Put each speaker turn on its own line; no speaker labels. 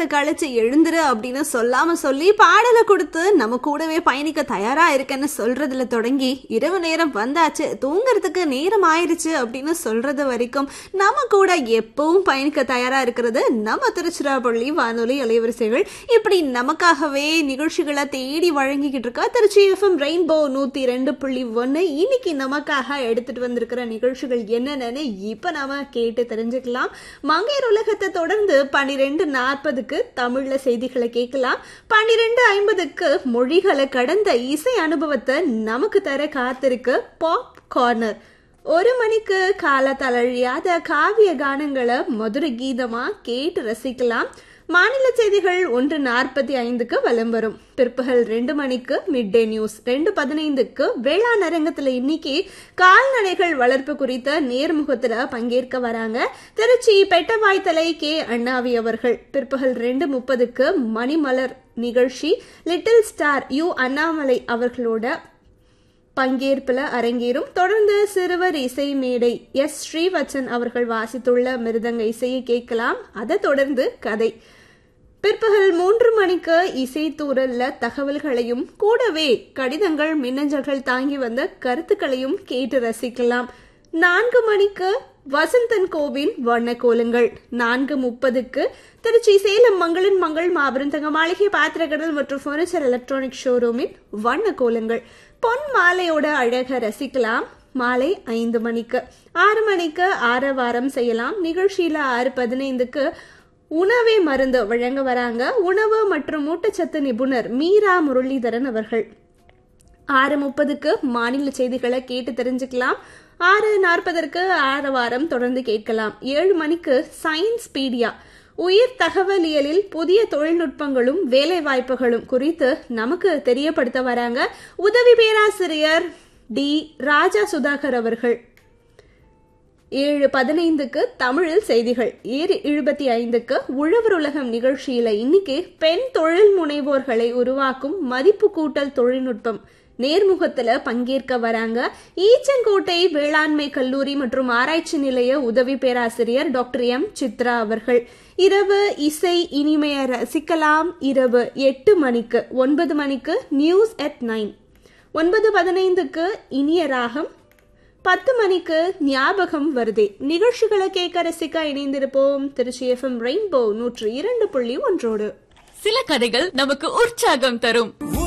நேரத்தை கழிச்சு எழுந்துரு அப்படின்னு சொல்லாம சொல்லி பாடலை கொடுத்து நம்ம கூடவே பயணிக்க தயாரா இருக்கேன்னு சொல்றதுல தொடங்கி இரவு நேரம் வந்தாச்சு தூங்குறதுக்கு நேரம் ஆயிருச்சு அப்படின்னு சொல்றது வரைக்கும் நம்ம கூட எப்பவும் பயணிக்க தயாரா இருக்கிறது நம்ம திருச்சிராப்பள்ளி வானொலி அலைவரிசைகள் இப்படி நமக்காகவே நிகழ்ச்சிகளை தேடி வழங்கிக்கிட்டு இருக்கா திருச்சி எஃப்எம் ரெயின்போ நூத்தி ரெண்டு புள்ளி ஒன்னு இன்னைக்கு நமக்காக எடுத்துட்டு வந்திருக்கிற நிகழ்ச்சிகள் என்னென்னு இப்ப நாம கேட்டு தெரிஞ்சுக்கலாம் மங்கையர் உலகத்தை தொடர்ந்து பன்னிரெண்டு நாற்பதுக்கு தமிழ்ல செய்திகளை கேட்கலாம் பன்னிரெண்டு ஐம்பதுக்கு மொழிகளை கடந்த இசை அனுபவத்தை நமக்கு தர காத்திருக்கு பாப் கார்னர் ஒரு மணிக்கு கால தளழியாத காவிய கானங்களை மதுரை கீதமா கேட்டு ரசிக்கலாம் மாநில செய்திகள் ஒன்று நாற்பத்தி ஐந்துக்கு வலம் வரும் பிற்பகல் ரெண்டு மணிக்கு மிட் டே நியூஸ் ரெண்டு பதினைந்துக்கு வேளாண் அரங்கத்துல இன்னைக்கு கால்நடைகள் வளர்ப்பு குறித்த நேர்முகத்துல பங்கேற்க வராங்க திருச்சி பெட்டவாய்த்தலை கே அண்ணாவி அவர்கள் பிற்பகல் ரெண்டு முப்பதுக்கு மணிமலர் நிகழ்ச்சி லிட்டில் ஸ்டார் யு அண்ணாமலை அவர்களோட பங்கேற்புல அரங்கேறும் தொடர்ந்து சிறுவர் இசை மேடை எஸ் ஸ்ரீவச்சன் அவர்கள் வாசித்துள்ள மிருதங்க இசையை கேட்கலாம் அதை தொடர்ந்து கதை பிற்பகல் மூன்று மணிக்கு இசைத்தூரல்ல தகவல்களையும் கூடவே கடிதங்கள் மின்னஞ்சல்கள் தாங்கி வந்த கருத்துக்களையும் கேட்டு ரசிக்கலாம் நான்கு மணிக்கு வசந்தன் கோவின் வண்ணக்கோலங்கள் நான்கு முப்பதுக்கு திருச்சி சேலம் மங்களின் மங்கள் மாபெரும் தங்க மாளிகை பாத்திரக்கடல் மற்றும் ஃபர்னிச்சர் எலக்ட்ரானிக் ஷோரூமின் வண்ணக்கோலங்கள் பொன் மாலையோட அழக ரசிக்கலாம் மாலை ஐந்து மணிக்கு ஆறு மணிக்கு ஆரவாரம் செய்யலாம் நிகழ்ச்சியில ஆறு பதினைந்துக்கு உணவே மருந்து வழங்க வராங்க உணவு மற்றும் ஊட்டச்சத்து நிபுணர் மீரா முரளிதரன் அவர்கள் ஆறு முப்பதுக்கு மாநில செய்திகளை கேட்டு தெரிஞ்சுக்கலாம் ஆறு நாற்பதற்கு ஆறு வாரம் தொடர்ந்து கேட்கலாம் ஏழு மணிக்கு சயின்ஸ் பீடியா உயிர் தகவலியலில் புதிய தொழில்நுட்பங்களும் வேலை வாய்ப்புகளும் குறித்து நமக்கு தெரியப்படுத்த வராங்க உதவி பேராசிரியர் டி ராஜா சுதாகர் அவர்கள் ஏழு பதினைந்துக்கு தமிழில் செய்திகள் ஏழு எழுபத்தி ஐந்துக்கு உழவர் உலகம் நிகழ்ச்சியில இன்னைக்கு பெண் தொழில் முனைவோர்களை உருவாக்கும் மதிப்பு கூட்டல் தொழில்நுட்பம் நேர்முகத்துல பங்கேற்க வராங்க ஈச்சங்கோட்டை வேளாண்மை கல்லூரி மற்றும் ஆராய்ச்சி நிலைய உதவி பேராசிரியர் டாக்டர் எம் சித்ரா அவர்கள் இரவு இசை இனிமைய ரசிக்கலாம் இரவு எட்டு மணிக்கு ஒன்பது மணிக்கு நியூஸ் அட் நைன் ஒன்பது பதினைந்துக்கு இனிய ராகம் பத்து மணிக்கு ஞாபகம் வருதே நிகழ்ச்சிகளை கேட்க ரசிக்க இணைந்திருப்போம் திருச்சி எஃப்எம் ரெயின்போ நூற்று இரண்டு புள்ளி ஒன்றோடு
சில கதைகள் நமக்கு உற்சாகம் தரும்